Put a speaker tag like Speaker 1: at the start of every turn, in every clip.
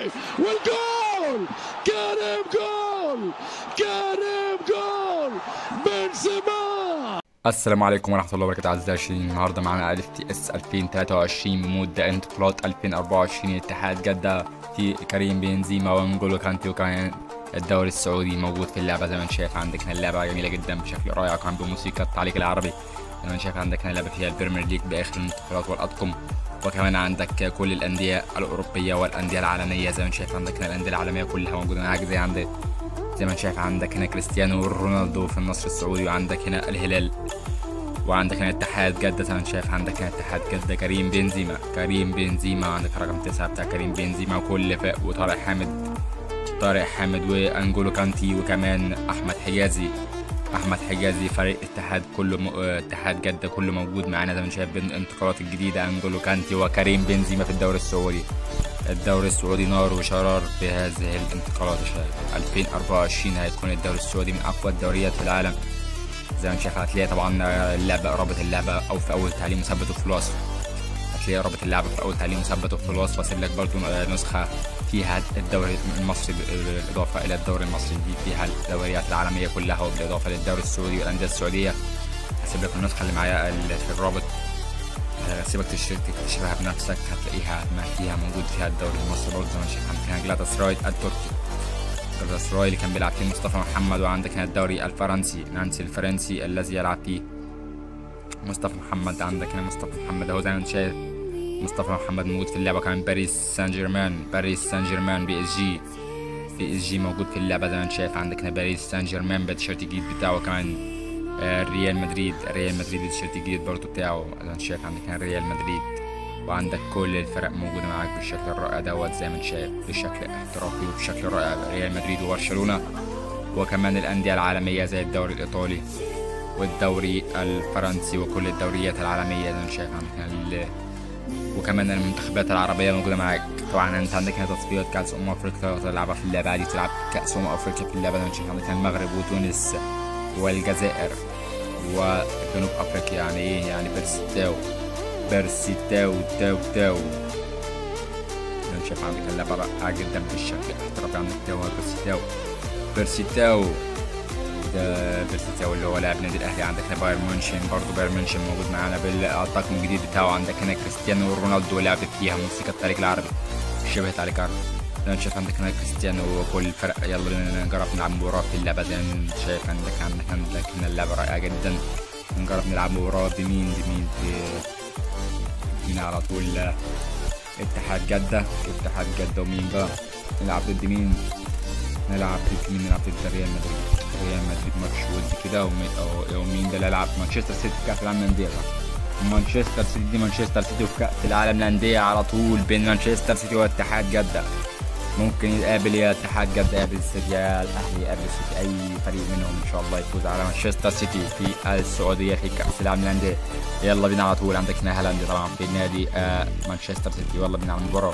Speaker 1: والجول كريم جول كريم جول بنزيما
Speaker 2: السلام عليكم ورحمة الله وبركاته أعزائي العشرين النهاردة معانا ألف تي اس 2023 بمدة انتقالات 2024 اتحاد جدة في كريم بنزيما وانجولو كانتي وكمان الدوري السعودي موجود في اللعبة زي ما انت شايف عندك هنا اللعبة جميلة جدا بشكل رائع كمان بموسيقى التعليق العربي زي ما انت شايف عندك هنا لعبة فيها البريمير ليج بآخر الانتقالات والأطقم وكمان عندك كل الأندية الأوروبية والأندية العالمية زي ما انت شايف عندك هنا الأندية العالمية كلها موجودة معاك زي عندك زي ما انت شايف عندك هنا كريستيانو رونالدو في النصر السعودي وعندك هنا الهلال وعندك هنا اتحاد جدة زي ما انت شايف عندك هنا اتحاد جدة كريم بنزيما كريم بنزيما عندك رقم تسعة بتاع كريم بنزيما وكل فئة وطارق حامد طارق حامد وانجولو كانتي وكمان احمد حجازي احمد حجازي فريق اتحاد كله م... اتحاد جدة كله موجود معانا زي ما انت شايف بالانتقالات الجديدة انجولو كانتي وكريم بنزيما في الدوري السعودي الدوري السعودي نار وشرار في هذه الانتقالات يا شباب 2024 هيكون الدوري السعودي من اقوى الدوريات في العالم زي ما انت شايف هتلاقي طبعا اللعبة رابط اللعبة او في اول تعليم مثبته في الوصف هتلاقي رابط اللعبة في اول تعليم مثبته في الوصف واسيب لك برضو نسخة فيها الدوري المصري بالاضافة الى الدوري المصري دي فيها الدوريات العالمية كلها وبالاضافة للدوري السعودي والاندية السعودية هسيب لك النسخة اللي معايا اللي في الرابط سيبك تشتري تكتشفها بنفسك هتلاقيها ما فيها موجود فيها الدوري المصري برضه زي ما شايف عندك هنا جلاتا سراي التركي جلاتا سراي اللي كان بيلعب فيه مصطفى محمد وعندك هنا الدوري الفرنسي نانسي الفرنسي الذي يلعب فيه مصطفى محمد عندك هنا مصطفى محمد اهو زي ما انت شايف مصطفى محمد موجود في اللعبة كمان باريس سان جيرمان باريس سان جيرمان بي اس جي بي اس جي موجود في اللعبة زي ما انت شايف عندك هنا باريس سان جيرمان بالتيشيرت الجديد بتاعه كمان ريال مدريد ريال مدريد التيشيرت الجديد برضه بتاعه زي ما انت شايف عندك هنا ريال مدريد وعندك كل الفرق موجودة معاك بالشكل الرائع دوت زي ما انت شايف بشكل احترافي وبشكل رائع ريال مدريد وبرشلونة وكمان الأندية العالمية زي الدوري الإيطالي والدوري الفرنسي وكل الدوريات العالمية زي ما انت شايف عندك هنا وكمان المنتخبات العربية موجودة معاك طبعا انت عندك هنا تصفيات كأس أمم أفريقيا تلعبها في اللعبة عادي تلعب كأس أمم أفريقيا في اللعبة زي ما انت شايف عندك هنا المغرب وتونس والجزائر وجنوب افريقيا يعني ايه يعني بيرسيتاو بيرسيتاو تاو تاو انا شايف عندك اللعبة رائعة جدا بالشكل الاحترافي عندك تاو بيرسيتاو بيرسيتاو ده بيرسيتاو اللي هو لاعب نادي الاهلي عندك هنا بايرن مونشن برضه بايرن مونشن موجود معانا بالطاقم الجديد بتاعه عندك هنا كريستيانو رونالدو لعب فيها موسيقى التاريخ العربي شبه تاريخ عربي زي ما انت شايف عندك هنا كريستيانو وكل الفرق يلا بينا نجرب نلعب مباراة في اللعبة زي ما انت شايف عندك عندك عندك هنا اللعبة رائعة جدا نجرب نلعب مباراة بمين بمين مين على طول اتحاد جدة اتحاد جدة ومين بقى نلعب ضد مين نلعب ضد مين نلعب ضد ريال مدريد ريال مدريد ماتش ودي كده ومين ده اللي يلعب مانشستر سيتي في كأس العالم للأندية مانشستر سيتي دي مانشستر سيتي وفي كأس العالم للأندية على طول بين مانشستر سيتي واتحاد جدة ممكن يقابل يا اتحاد جدة يقابل السيتي يا الأهلي يقابل السيتي أي فريق منهم إن شاء الله يفوز على مانشستر سيتي في السعودية في كأس العالم للأندية يلا بينا على طول عندك هنا هالاند طبعا في نادي آه مانشستر سيتي يلا بينا على المباراة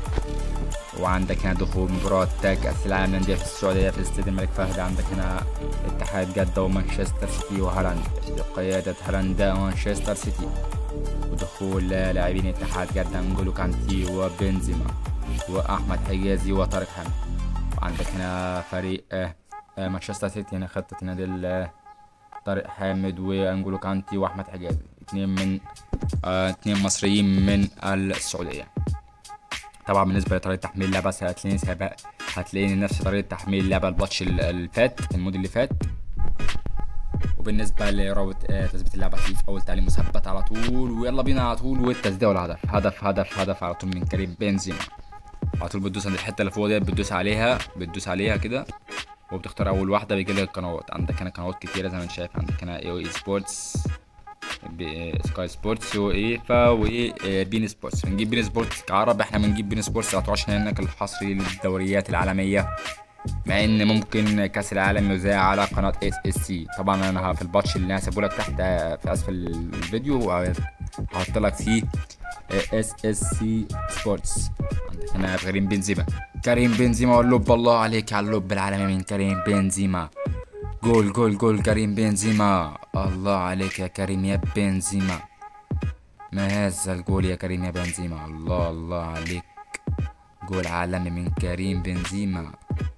Speaker 2: وعندك هنا دخول مباراة كأس العالم للأندية في السعودية في استاد الملك فهد عندك هنا اتحاد جدة ومانشستر سيتي وهالاند بقيادة هالاند ومانشستر سيتي ودخول لاعبين اتحاد جدة انجولو كانتي وبنزيما واحمد حجازي وطارق حامد وعندك هنا فريق آه آه مانشستر سيتي هنا خطة نادي طارق حامد وانجولو كانتي واحمد حجازي اتنين من آه اتنين مصريين من السعودية طبعا بالنسبة لطريقة تحميل اللعبة هتلاقيني سابق هتلاقيني نفس طريقة تحميل اللعبة الماتش اللي فات المود اللي فات وبالنسبة لرابط آه تثبيت اللعبة هتلاقيه في أول تعليم مثبت على طول ويلا بينا على طول والتسديد والهدف هدف هدف هدف على طول من كريم بنزيما على طول بتدوس عند الحته اللي فوق ديت بتدوس عليها بتدوس عليها كده وبتختار اول واحده بيجي لك القنوات عندك هنا قنوات كتيره زي ما انت شايف عندك هنا اي اي سبورتس سكاي سبورتس وايفا وايه بين سبورتس بنجيب بين سبورتس كعرب احنا بنجيب بين سبورتس على طول عشان هناك الحصري للدوريات العالميه مع ان ممكن كاس العالم يذاع على قناه اس اس سي طبعا انا في الباتش اللي انا سيبه لك تحت في اسفل الفيديو هحط لك فيه اس اس سي سبورتس عندك هنا كريم بنزيما كريم بنزيما واللب الله عليك على اللب العالمي من كريم بنزيما جول جول جول كريم بنزيما الله عليك يا كريم يا بنزيما ما هذا الجول يا كريم يا بنزيما الله الله عليك جول عالمي من كريم بنزيما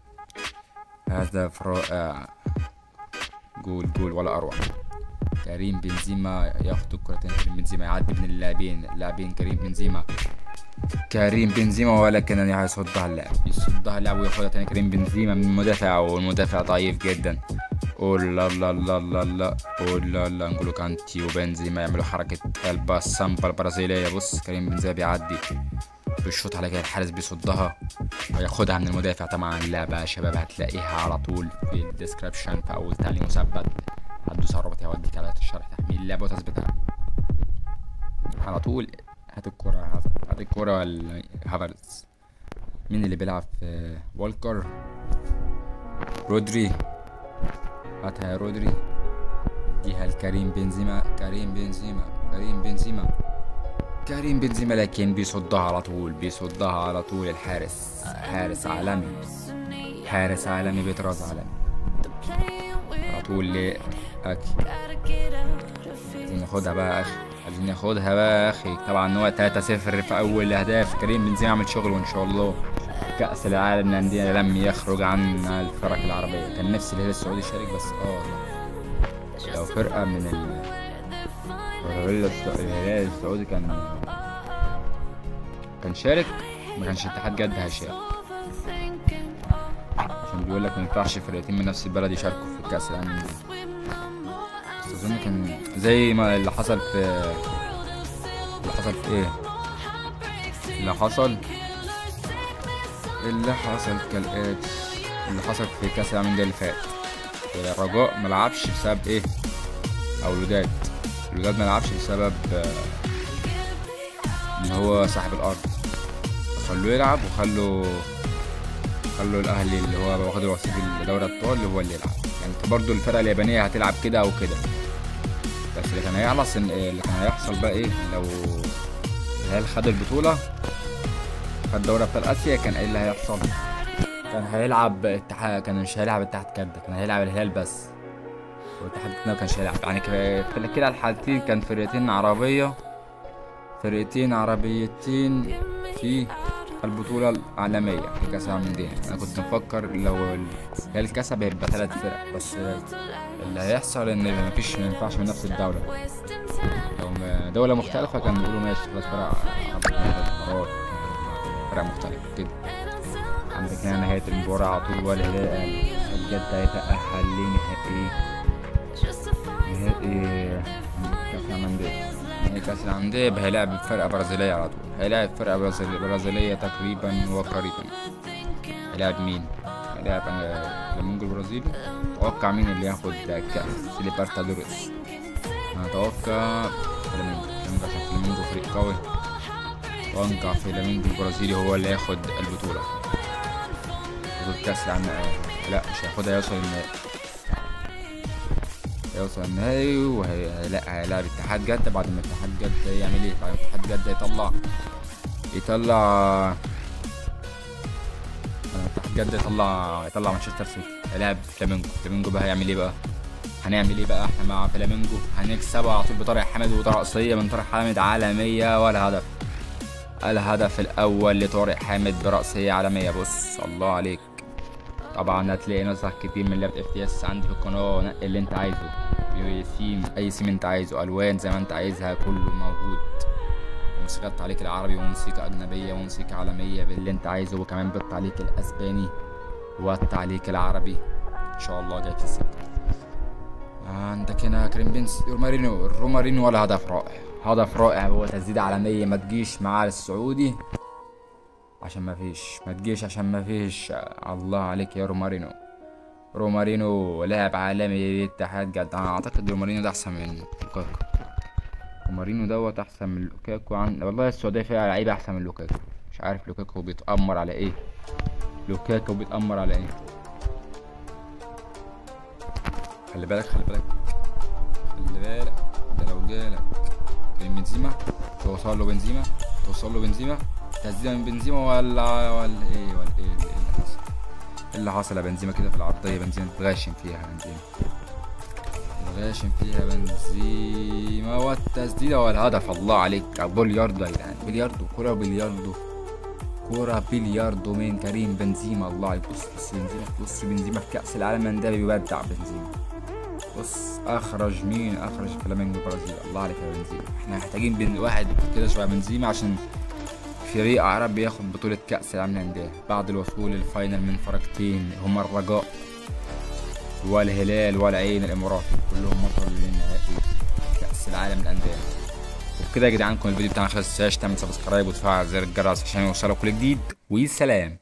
Speaker 2: هدف رائع جول جول ولا اروع كريم بنزيما ياخد الكرتين كريم بنزيما يعدي بين اللاعبين اللاعبين كريم بنزيما كريم بنزيما ولكن هيصدها اللاعب يصدها اللاعب وياخدها تاني كريم بنزيما من المدافع والمدافع ضعيف جدا قول لا لا لا لا لا قول لا لا نقولوا كانتي وبنزيما يعملوا حركة الباسامبا البرازيلية بص كريم بنزيما بيعدي بيشوط على كده الحارس بيصدها وياخدها من المدافع طبعا اللعبة يا شباب هتلاقيها على طول في الديسكربشن في أول تعليق مثبت هتدوس على الرابط هيوديك على الشرح تحميل اللعبة وتثبيتها على طول هات الكرة يا هازارد هات الكرة ال- هافرز مين اللي بيلعب في والكر رودري هاتها يا رودري اديها لكريم بنزيما كريم بنزيما كريم بنزيما كريم بنزيما لكن بيصدها على طول بيصدها على طول الحارس حارس عالمي حارس عالمي بيطرز عالمي على طول لأكي عايزين ناخدها بقى يا اخي عايزين ناخدها بقى يا اخي طبعا هو 3 0 في اول اهداف كريم بنزيما عمل شغله ان شاء الله كأس العالم للأندية لم يخرج عن الفرق العربية كان نفسي الهلال السعودي يشارك بس اه لا. لو فرقة من ال الهلال الس- الهلال السعودي كان كان شارك ما كانش اتحاد جدة هيشارك عشان بيقول لك ما ينفعش فرقتين من نفس البلد يشاركوا في كأس العالم للأندية. بس أظن كان زي ما اللي حصل في اللي حصل في ايه اللي حصل اللي حصل كالآتي اللي حصل في كأس العالم اللي فات الرجاء ملعبش بسبب ايه او الوداد الوداد ملعبش بسبب آه، ان هو صاحب الارض خلوه يلعب وخلوا خلوا الاهلي اللي هو واخد الوصيف دوري الابطال هو اللي يلعب يعني برضو الفرقه اليابانيه هتلعب كده او كده بس اللي كان هيحصل ان اللي كان هيحصل بقى ايه لو الهلال خد البطوله خد دوري ابطال اسيا كان ايه اللي هيحصل كان هيلعب اتحاد كان مش هيلعب اتحاد كده كان هيلعب الهلال بس والاتحاد كده ما كانش هيلعب يعني ك- في كده الحالتين كان فرقتين عربيه فرقتين عربيتين في البطولة العالمية في كأس العالم للأندية أنا كنت مفكر لو الهلال كسب هيبقى ثلاث فرق بس اللي هيحصل إن مفيش ما ينفعش من نفس الدولة لو م- دولة مختلفة كانوا بيقولوا ماشي ثلاث فرق عربية مرات فرق مختلفة كده عندك هنا نهاية المباراة على طول والهلال قال الجدة هيتأهل لنهائي نهائي كأس العالم للأندية نهائي كأس العالم للأندية يبقى هيلاعب فرقة برازيلية على طول هيلاعب فرقة برازيل- برازيلية تقريبا وقريبا هيلاعب مين؟ هيلاعب آه، فلامينجو البرازيلي توقع مين اللي ياخد كأس ليبرتادوريس أنا أتوقع فلامينجو فلامينجو عشان فلامينجو فريق قوي وأنقع فلامينجو البرازيلي هو اللي ياخد البطولة ياخد كأس العالم آه، لا مش هياخدها يوصل النهائي يوصل النهائي وهي لا هيلاعب اتحاد جدة بعد ما اتحاد جدة يعمل ايه بعد ما اتحاد جدة يطلع يطلع لما اتحاد جدة يطلع يطلع مانشستر سيتي هيلاعب فلامينجو فلامينجو بقى هيعمل ايه بقى هنعمل ايه بقى احنا مع فلامينجو هنكسب على طول بطارق حامد وترقصية من طارق حامد عالمية ولا هدف الهدف الاول لطارق حامد برأسية عالمية بص الله عليك طبعا هتلاقي نسخ كتير من لعبة اف تي اس عندي في القناة نقي اللي انت عايزه في سيم اي سيم انت عايزه الوان زي ما انت عايزها كله موجود موسيقى التعليق العربي وموسيقى اجنبية وموسيقى عالمية باللي انت عايزه وكمان بالتعليق الاسباني والتعليق العربي ان شاء الله جاي في السكة عندك هنا كريم بنس رومارينو رومارينو ولا هدف رائع هدف رائع هو تسديدة عالمية ما تجيش معاه السعودي عشان ما فيش ما تجيش عشان ما فيش الله عليك يا رومارينو رومارينو لاعب عالمي للاتحاد جد انا اعتقد رومارينو ده احسن من لوكاكو رومارينو دوت احسن من لوكاكو عن والله السعوديه فيها لعيبه احسن من لوكاكو مش عارف لوكاكو بيتأمر على ايه لوكاكو بيتأمر على ايه خلي بالك خلي بالك خلي بالك ده لو جالك كريم بنزيما توصل له بنزيما توصل له بنزيما تسديده من بنزيما ولا ولا ايه ولا ايه اللي اللي حصل إيه اللي حصل يا بنزيما كده في العرضيه بنزيما تغاشم فيها بنزيما تغاشم فيها بنزيما والتسديده والهدف الله عليك بلياردو يا جدعان بلياردو كره بلياردو كرة بلياردو من كريم بنزيما الله عليك بص بص بنزيما بص بنزيما في كأس العالم ده بيبدع بنزيما بص اخرج مين اخرج فلامينجو البرازيل الله عليك يا بنزيما احنا محتاجين بن واحد كده شبه بنزيما عشان فريق عربي ياخد بطولة كأس العالم للأندية بعد الوصول للفاينل من فرقتين هما الرجاء والهلال والعين الإماراتي كلهم وصلوا للنهائي كأس العالم للأندية وبكده يا جدعان كون الفيديو بتاعنا خلص تعمل سبسكرايب وتفعل زر الجرس عشان يوصلك كل جديد وسلام